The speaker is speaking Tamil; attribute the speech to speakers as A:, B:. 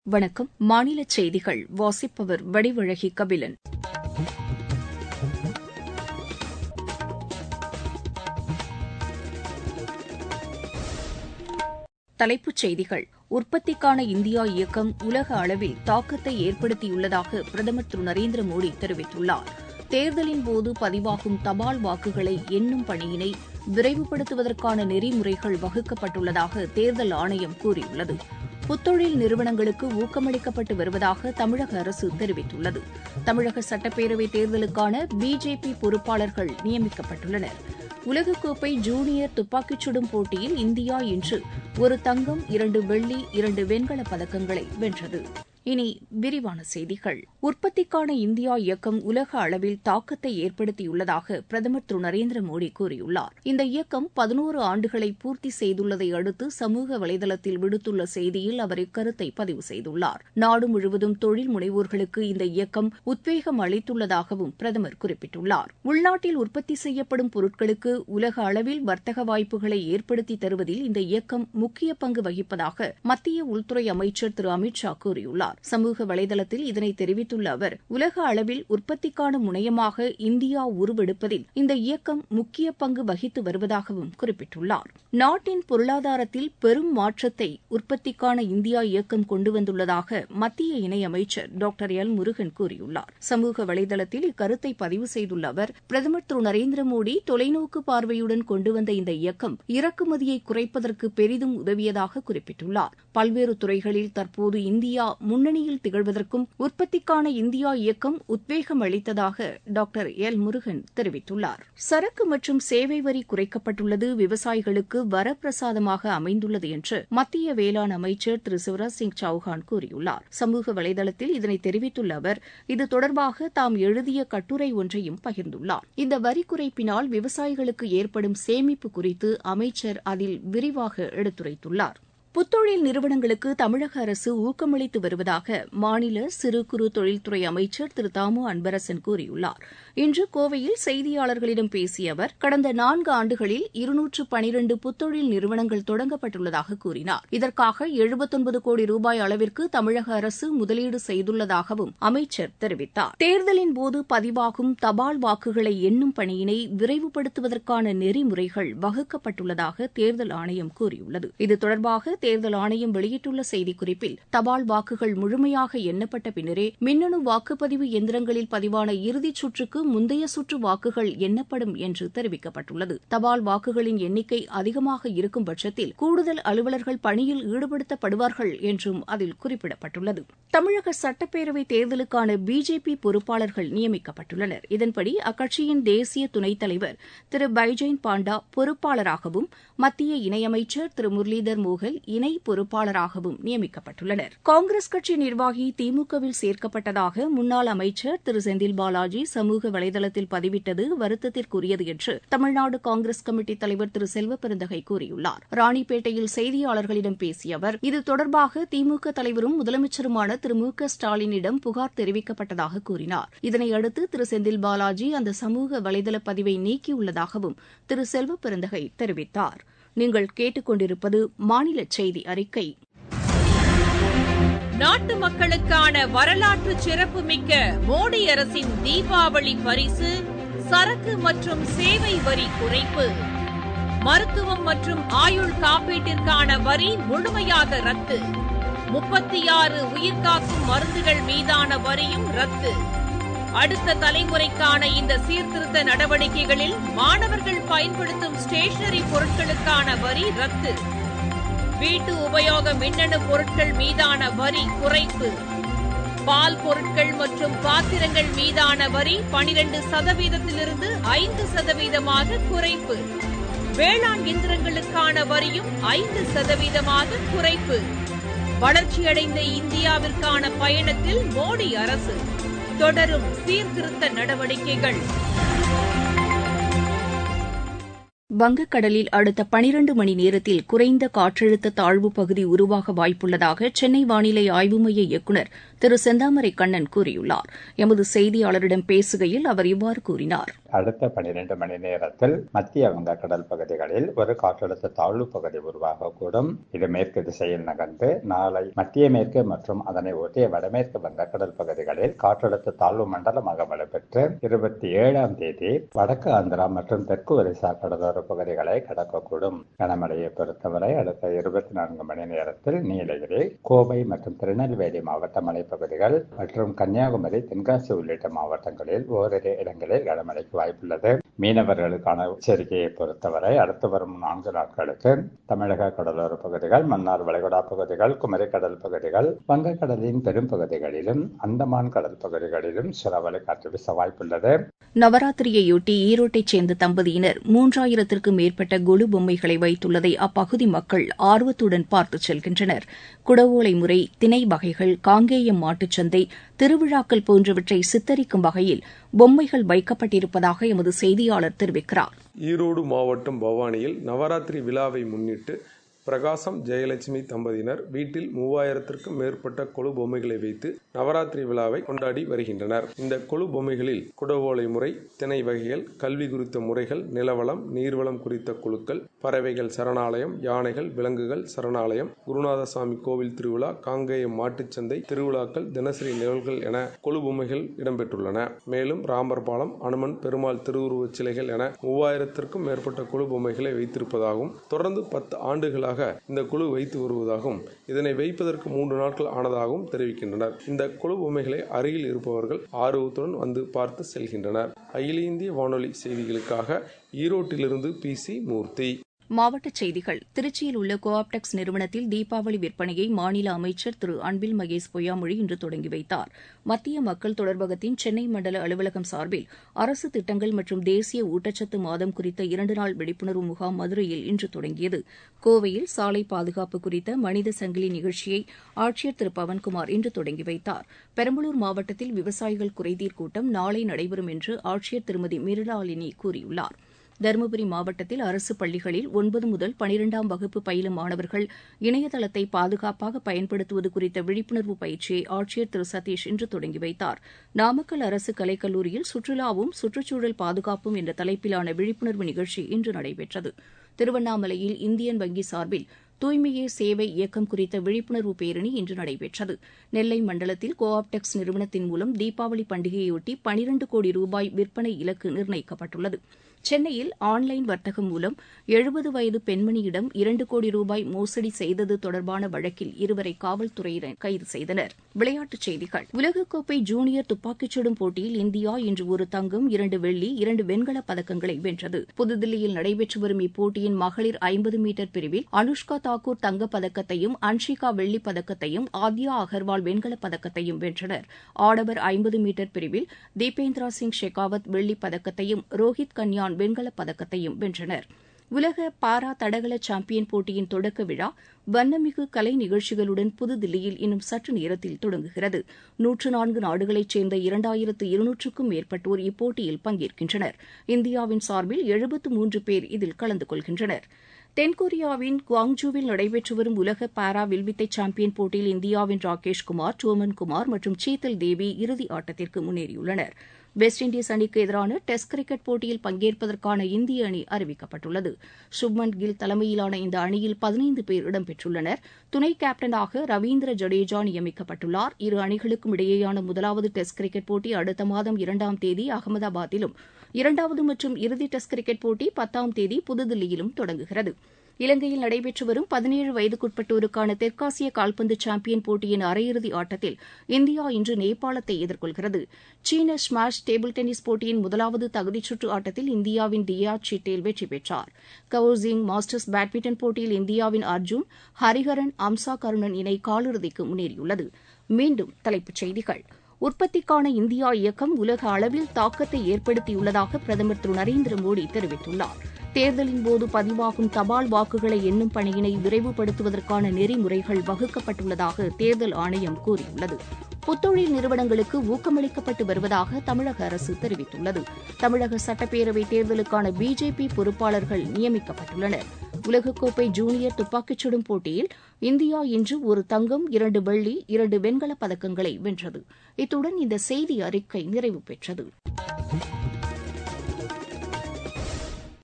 A: வணக்கம் மாநிலச் செய்திகள் வாசிப்பவர் வடிவழகி கபிலன் தலைப்புச் செய்திகள் உற்பத்திக்கான இந்தியா இயக்கம் உலக அளவில் தாக்கத்தை ஏற்படுத்தியுள்ளதாக பிரதமர் திரு நரேந்திர மோடி தெரிவித்துள்ளார் தேர்தலின்போது பதிவாகும் தபால் வாக்குகளை எண்ணும் பணியினை விரைவுபடுத்துவதற்கான நெறிமுறைகள் வகுக்கப்பட்டுள்ளதாக தேர்தல் ஆணையம் கூறியுள்ளது புத்தொழில் நிறுவனங்களுக்கு ஊக்கமளிக்கப்பட்டு வருவதாக தமிழக அரசு தெரிவித்துள்ளது தமிழக சட்டப்பேரவைத் தேர்தலுக்கான பிஜேபி பொறுப்பாளர்கள் நியமிக்கப்பட்டுள்ளனர் உலகக்கோப்பை ஜூனியர் துப்பாக்கிச் சுடும் போட்டியில் இந்தியா இன்று ஒரு தங்கம் இரண்டு வெள்ளி இரண்டு வெண்கலப் பதக்கங்களை வென்றது இனி விரிவான செய்திகள் உற்பத்திக்கான இந்தியா இயக்கம் உலக அளவில் தாக்கத்தை ஏற்படுத்தியுள்ளதாக பிரதமர் திரு நரேந்திர மோடி கூறியுள்ளார் இந்த இயக்கம் பதினோரு ஆண்டுகளை பூர்த்தி செய்துள்ளதை அடுத்து சமூக வலைதளத்தில் விடுத்துள்ள செய்தியில் அவர் இக்கருத்தை பதிவு செய்துள்ளார் நாடு முழுவதும் தொழில் முனைவோர்களுக்கு இந்த இயக்கம் உத்வேகம் அளித்துள்ளதாகவும் பிரதமர் குறிப்பிட்டுள்ளார் உள்நாட்டில் உற்பத்தி செய்யப்படும் பொருட்களுக்கு உலக அளவில் வர்த்தக வாய்ப்புகளை ஏற்படுத்தி தருவதில் இந்த இயக்கம் முக்கிய பங்கு வகிப்பதாக மத்திய உள்துறை அமைச்சர் திரு அமித் ஷா கூறியுள்ளார் சமூக வலைதளத்தில் இதனை தெரிவித்துள்ள அவர் உலக அளவில் உற்பத்திக்கான முனையமாக இந்தியா உருவெடுப்பதில் இந்த இயக்கம் முக்கிய பங்கு வகித்து வருவதாகவும் குறிப்பிட்டுள்ளார் நாட்டின் பொருளாதாரத்தில் பெரும் மாற்றத்தை உற்பத்திக்கான இந்தியா இயக்கம் கொண்டு வந்துள்ளதாக மத்திய இணையமைச்சர் டாக்டர் எல் முருகன் கூறியுள்ளார் சமூக வலைதளத்தில் இக்கருத்தை பதிவு செய்துள்ள அவர் பிரதமர் திரு நரேந்திர மோடி தொலைநோக்கு பார்வையுடன் கொண்டு வந்த இந்த இயக்கம் இறக்குமதியை குறைப்பதற்கு பெரிதும் உதவியதாக குறிப்பிட்டுள்ளார் பல்வேறு துறைகளில் தற்போது இந்தியா முன்னணியில் திகழ்வதற்கும் உற்பத்திக்கான இந்தியா இயக்கம் உத்வேகம் அளித்ததாக டாக்டர் எல் முருகன் தெரிவித்துள்ளார் சரக்கு மற்றும் சேவை வரி குறைக்கப்பட்டுள்ளது விவசாயிகளுக்கு வரப்பிரசாதமாக அமைந்துள்ளது என்று மத்திய வேளாண் அமைச்சர் திரு சிவராஜ் சிங் சௌஹான் கூறியுள்ளார் சமூக வலைதளத்தில் இதனை தெரிவித்துள்ள அவர் இது தொடர்பாக தாம் எழுதிய கட்டுரை ஒன்றையும் பகிர்ந்துள்ளார் இந்த வரி குறைப்பினால் விவசாயிகளுக்கு ஏற்படும் சேமிப்பு குறித்து அமைச்சர் அதில் விரிவாக எடுத்துரைத்துள்ளார் புத்தொழில் நிறுவனங்களுக்கு தமிழக அரசு ஊக்கமளித்து வருவதாக மாநில சிறு குறு தொழில்துறை அமைச்சர் திரு தாமு அன்பரசன் கூறியுள்ளார் இன்று கோவையில் செய்தியாளர்களிடம் பேசிய அவர் கடந்த நான்கு ஆண்டுகளில் இருநூற்று பனிரண்டு புத்தொழில் நிறுவனங்கள் தொடங்கப்பட்டுள்ளதாக கூறினார் இதற்காக எழுபத்தொன்பது கோடி ரூபாய் அளவிற்கு தமிழக அரசு முதலீடு செய்துள்ளதாகவும் அமைச்சர் தெரிவித்தார் தேர்தலின் போது பதிவாகும் தபால் வாக்குகளை எண்ணும் பணியினை விரைவுபடுத்துவதற்கான நெறிமுறைகள் வகுக்கப்பட்டுள்ளதாக தேர்தல் ஆணையம் கூறியுள்ளது இது தொடர்பாக தேர்தல் ஆணையம் வெளியிட்டுள்ள செய்திக்குறிப்பில் தபால் வாக்குகள் முழுமையாக எண்ணப்பட்ட பின்னரே மின்னணு வாக்குப்பதிவு எந்திரங்களில் பதிவான இறுதிச் சுற்றுக்கு முந்தைய சுற்று வாக்குகள் எண்ணப்படும் என்று தெரிவிக்கப்பட்டுள்ளது தபால் வாக்குகளின் எண்ணிக்கை அதிகமாக இருக்கும் பட்சத்தில் கூடுதல் அலுவலர்கள் பணியில் ஈடுபடுத்தப்படுவார்கள் என்றும் அதில் குறிப்பிடப்பட்டுள்ளது தமிழக சட்டப்பேரவை தேர்தலுக்கான பிஜேபி பொறுப்பாளர்கள் நியமிக்கப்பட்டுள்ளனர் இதன்படி அக்கட்சியின் தேசிய துணைத் தலைவர் திரு பைஜெயின் பாண்டா பொறுப்பாளராகவும் மத்திய இணையமைச்சர் திரு முரளிதர் மோகல் இணை பொறுப்பாளராகவும் நியமிக்கப்பட்டுள்ளனர் காங்கிரஸ் கட்சி நிர்வாகி திமுகவில் சேர்க்கப்பட்டதாக முன்னாள் அமைச்சர் திரு செந்தில் பாலாஜி சமூக வலைதளத்தில் பதிவிட்டது வருத்தத்திற்குரியது என்று தமிழ்நாடு காங்கிரஸ் கமிட்டி தலைவர் திரு செல்வ பெருந்தகை கூறியுள்ளார் ராணிப்பேட்டையில் செய்தியாளர்களிடம் பேசிய அவர் இது தொடர்பாக திமுக தலைவரும் முதலமைச்சருமான திரு மு க ஸ்டாலினிடம் புகார் தெரிவிக்கப்பட்டதாக கூறினார் இதனையடுத்து திரு செந்தில் பாலாஜி அந்த சமூக வலைதள பதிவை நீக்கியுள்ளதாகவும் திரு செல்வ பெருந்தகை தெரிவித்தார் நீங்கள் கேட்டுக்கொண்டிருப்பது மாநில செய்தி அறிக்கை
B: நாட்டு மக்களுக்கான வரலாற்று சிறப்புமிக்க மோடி அரசின் தீபாவளி பரிசு சரக்கு மற்றும் சேவை வரி குறைப்பு மருத்துவம் மற்றும் ஆயுள் காப்பீட்டிற்கான வரி முழுமையாக ரத்து முப்பத்தி ஆறு உயிர்காக்கும் மருந்துகள் மீதான வரியும் ரத்து அடுத்த தலைமுறைக்கான இந்த சீர்திருத்த நடவடிக்கைகளில் மாணவர்கள் பயன்படுத்தும் ஸ்டேஷனரி பொருட்களுக்கான வரி ரத்து வீட்டு உபயோக மின்னணு பொருட்கள் மீதான வரி குறைப்பு பால் பொருட்கள் மற்றும் பாத்திரங்கள் மீதான வரி பனிரண்டு சதவீதத்திலிருந்து ஐந்து சதவீதமாக குறைப்பு வேளாண் இயந்திரங்களுக்கான வரியும் ஐந்து சதவீதமாக குறைப்பு வளர்ச்சியடைந்த இந்தியாவிற்கான பயணத்தில் மோடி அரசு தொடரும் சீர்திருத்த நடவடிக்கைகள்
A: வங்கக்கடலில் அடுத்த பனிரண்டு மணி நேரத்தில் குறைந்த காற்றழுத்த தாழ்வு பகுதி உருவாக வாய்ப்புள்ளதாக சென்னை வானிலை ஆய்வு மைய இயக்குநர் திரு செந்தாமரை கண்ணன் கூறியுள்ளார் எமது செய்தியாளரிடம் பேசுகையில் அவர் இவ்வாறு கூறினார்
C: அடுத்த பனிரெண்டு மணி நேரத்தில் மத்திய வங்கக்கடல் பகுதிகளில் ஒரு காற்றழுத்த தாழ்வு பகுதி உருவாகக்கூடும் இது மேற்கு திசையில் நகர்ந்து நாளை மத்திய மேற்கு மற்றும் அதனை ஒட்டிய வடமேற்கு வங்கக்கடல் பகுதிகளில் காற்றழுத்த தாழ்வு மண்டலமாக வலுப்பெற்று இருபத்தி ஏழாம் தேதி வடக்கு ஆந்திரா மற்றும் தெற்கு ஒரிசா கடலோர பகுதிகளை கடக்கக்கூடும் கனமழையை பொறுத்தவரை அடுத்த இருபத்தி நான்கு மணி நேரத்தில் நீலகிரி கோவை மற்றும் திருநெல்வேலி மாவட்ட மலைப்பகுதிகள் மற்றும் கன்னியாகுமரி தென்காசி உள்ளிட்ட மாவட்டங்களில் ஓரிரு இடங்களில் கனமழைக்கு வாய்ப்புள்ளது மீனவர்களுக்கான எச்சரிக்கையை பொறுத்தவரை அடுத்து வரும் நான்கு நாட்களுக்கு தமிழக கடலோர பகுதிகள் மன்னார் வளைகுடா பகுதிகள் குமரி கடல் பகுதிகள் வங்கக்கடலின் பெரும் பகுதிகளிலும் அந்தமான் கடல் பகுதிகளிலும் சூறாவளி காற்று வீச வாய்ப்புள்ளது
A: நவராத்திரியையொட்டி ஈரோட்டைச் சேர்ந்த தம்பதியினர் மூன்றாயிரத்திற்கும் மேற்பட்ட கொலு பொம்மைகளை வைத்துள்ளதை அப்பகுதி மக்கள் ஆர்வத்துடன் பார்த்து செல்கின்றனர் குடவோலை முறை திணை வகைகள் காங்கேயம் மாட்டுச்சந்தை திருவிழாக்கள் போன்றவற்றை சித்தரிக்கும் வகையில் பொம்மைகள் வைக்கப்பட்டிருப்பதாக எமது செய்தியாளர் தெரிவிக்கிறார்
D: ஈரோடு மாவட்டம் பவானியில் நவராத்திரி விழாவை முன்னிட்டு பிரகாசம் ஜெயலட்சுமி தம்பதியினர் வீட்டில் மூவாயிரத்திற்கும் மேற்பட்ட கொழு பொம்மைகளை வைத்து நவராத்திரி விழாவை கொண்டாடி வருகின்றனர் இந்த கொழு பொம்மைகளில் குடவோலை முறை திணை வகைகள் கல்வி குறித்த முறைகள் நிலவளம் நீர்வளம் குறித்த குழுக்கள் பறவைகள் சரணாலயம் யானைகள் விலங்குகள் சரணாலயம் குருநாதசாமி கோவில் திருவிழா காங்கேயம் மாட்டுச்சந்தை திருவிழாக்கள் தினசரி நிகழ்வுகள் என கொழு பொம்மைகள் இடம்பெற்றுள்ளன மேலும் ராமர் பாலம் அனுமன் பெருமாள் திருவுருவச் சிலைகள் என மூவாயிரத்திற்கும் மேற்பட்ட கொழு பொம்மைகளை வைத்திருப்பதாகவும் தொடர்ந்து பத்து ஆண்டுகளாக இந்த குழு வைத்து வருவதாகவும் இதனை வைப்பதற்கு மூன்று நாட்கள் ஆனதாகவும் தெரிவிக்கின்றனர் இந்த குழு பொம்மைகளை அருகில் இருப்பவர்கள் ஆர்வத்துடன் வந்து பார்த்து செல்கின்றனர் அகில இந்திய வானொலி செய்திகளுக்காக ஈரோட்டிலிருந்து பி சி மூர்த்தி
A: மாவட்டச் செய்திகள் திருச்சியில் உள்ள கோஆப்டெக்ஸ் நிறுவனத்தில் தீபாவளி விற்பனையை மாநில அமைச்சர் திரு அன்பில் மகேஷ் பொய்யாமொழி இன்று தொடங்கி வைத்தார் மத்திய மக்கள் தொடர்பகத்தின் சென்னை மண்டல அலுவலகம் சார்பில் அரசு திட்டங்கள் மற்றும் தேசிய ஊட்டச்சத்து மாதம் குறித்த இரண்டு நாள் விழிப்புணர்வு முகாம் மதுரையில் இன்று தொடங்கியது கோவையில் சாலை பாதுகாப்பு குறித்த மனித சங்கிலி நிகழ்ச்சியை ஆட்சியர் திரு பவன்குமார் இன்று தொடங்கி வைத்தார் பெரம்பலூர் மாவட்டத்தில் விவசாயிகள் குறைதீர் கூட்டம் நாளை நடைபெறும் என்று ஆட்சியர் திருமதி மிருளாளினி கூறியுள்ளாா் தருமபுரி மாவட்டத்தில் அரசு பள்ளிகளில் ஒன்பது முதல் பனிரெண்டாம் வகுப்பு பயிலும் மாணவர்கள் இணையதளத்தை பாதுகாப்பாக பயன்படுத்துவது குறித்த விழிப்புணர்வு பயிற்சியை ஆட்சியர் திரு சதீஷ் இன்று தொடங்கி வைத்தார் நாமக்கல் அரசு கலைக்கல்லூரியில் சுற்றுலாவும் சுற்றுச்சூழல் பாதுகாப்பும் என்ற தலைப்பிலான விழிப்புணர்வு நிகழ்ச்சி இன்று நடைபெற்றது திருவண்ணாமலையில் இந்தியன் வங்கி சார்பில் தூய்மையே சேவை இயக்கம் குறித்த விழிப்புணர்வு பேரணி இன்று நடைபெற்றது நெல்லை மண்டலத்தில் கோஆப்டெக்ஸ் நிறுவனத்தின் மூலம் தீபாவளி பண்டிகையொட்டி பனிரண்டு கோடி ரூபாய் விற்பனை இலக்கு நிர்ணயிக்கப்பட்டுள்ளது சென்னையில் ஆன்லைன் வர்த்தகம் மூலம் எழுபது வயது பெண்மணியிடம் இரண்டு கோடி ரூபாய் மோசடி செய்தது தொடர்பான வழக்கில் இருவரை காவல்துறையினர் கைது செய்தனர் விளையாட்டுச் செய்திகள் உலகக்கோப்பை ஜூனியர் துப்பாக்கிச் சுடும் போட்டியில் இந்தியா இன்று ஒரு தங்கம் இரண்டு வெள்ளி இரண்டு வெண்கலப் பதக்கங்களை வென்றது புதுதில்லியில் நடைபெற்று வரும் இப்போட்டியின் மகளிர் ஐம்பது மீட்டர் பிரிவில் அனுஷ்கா தாக்கூர் தங்கப் பதக்கத்தையும் அன்ஷிகா வெள்ளிப் பதக்கத்தையும் ஆத்யா அகர்வால் வெண்கலப் பதக்கத்தையும் வென்றனர் ஆடவர் ஐம்பது மீட்டர் பிரிவில் தீபேந்திரா சிங் ஷெகாவத் வெள்ளிப் பதக்கத்தையும் ரோஹித் கன்யான் வெண்கலப் பதக்கத்தையும் வென்றனர் உலக பாரா தடகள சாம்பியன் போட்டியின் தொடக்க விழா வண்ணமிகு கலை நிகழ்ச்சிகளுடன் புதுதில்லியில் இன்னும் சற்று நேரத்தில் தொடங்குகிறது நூற்று நான்கு நாடுகளைச் சேர்ந்த இரண்டாயிரத்து இருநூற்றுக்கும் மேற்பட்டோர் இப்போட்டியில் பங்கேற்கின்றனர் இந்தியாவின் சார்பில் எழுபத்து மூன்று பேர் இதில் கலந்து கொள்கின்றனர் தென்கொரியாவின் குவாங்ஜூவில் நடைபெற்று வரும் உலக பாரா வில்வித்தை சாம்பியன் போட்டியில் இந்தியாவின் ராகேஷ் குமார் டோமன் குமார் மற்றும் சீத்தல் தேவி இறுதி ஆட்டத்திற்கு முன்னேறியுள்ளனர் வெஸ்ட் இண்டீஸ் அணிக்கு எதிரான டெஸ்ட் கிரிக்கெட் போட்டியில் பங்கேற்பதற்கான இந்திய அணி அறிவிக்கப்பட்டுள்ளது சுப்மன் கில் தலைமையிலான இந்த அணியில் பதினைந்து பேர் இடம்பெற்றுள்ளனர் துணை கேப்டனாக ரவீந்திர ஜடேஜா நியமிக்கப்பட்டுள்ளார் இரு அணிகளுக்கும் இடையேயான முதலாவது டெஸ்ட் கிரிக்கெட் போட்டி அடுத்த மாதம் இரண்டாம் தேதி அகமதாபாத்திலும் இரண்டாவது மற்றும் இறுதி டெஸ்ட் கிரிக்கெட் போட்டி பத்தாம் தேதி புதுதில்லியிலும் தொடங்குகிறது இலங்கையில் நடைபெற்று வரும் பதினேழு வயதுக்குட்பட்டோருக்கான தெற்காசிய கால்பந்து சாம்பியன் போட்டியின் அரையிறுதி ஆட்டத்தில் இந்தியா இன்று நேபாளத்தை எதிர்கொள்கிறது சீன ஸ்மாஷ் டேபிள் டென்னிஸ் போட்டியின் முதலாவது தகுதிச்சுற்று ஆட்டத்தில் இந்தியாவின் தியா சிட்டேல் வெற்றி பெற்றார் கவுர்சிங் மாஸ்டர்ஸ் பேட்மிண்டன் போட்டியில் இந்தியாவின் அர்ஜுன் ஹரிஹரன் அம்சா கருணன் இணை காலிறுதிக்கு முன்னேறியுள்ளது மீண்டும் தலைப்புச் செய்திகள் உற்பத்திக்கான இந்தியா இயக்கம் உலக அளவில் தாக்கத்தை ஏற்படுத்தியுள்ளதாக பிரதமர் திரு நரேந்திர மோடி தெரிவித்துள்ளார் தேர்தலின் போது பதிவாகும் தபால் வாக்குகளை எண்ணும் பணியினை விரைவுபடுத்துவதற்கான நெறிமுறைகள் வகுக்கப்பட்டுள்ளதாக தேர்தல் ஆணையம் கூறியுள்ளது புத்தொழில் நிறுவனங்களுக்கு ஊக்கமளிக்கப்பட்டு வருவதாக தமிழக அரசு தெரிவித்துள்ளது தமிழக சட்டப்பேரவை தேர்தலுக்கான பிஜேபி பொறுப்பாளர்கள் நியமிக்கப்பட்டுள்ளனர் உலகக்கோப்பை ஜூனியர் துப்பாக்கிச் சுடும் போட்டியில் இந்தியா இன்று ஒரு தங்கம் இரண்டு வெள்ளி இரண்டு வெண்கலப் பதக்கங்களை வென்றது இத்துடன் இந்த செய்தி அறிக்கை நிறைவு பெற்றது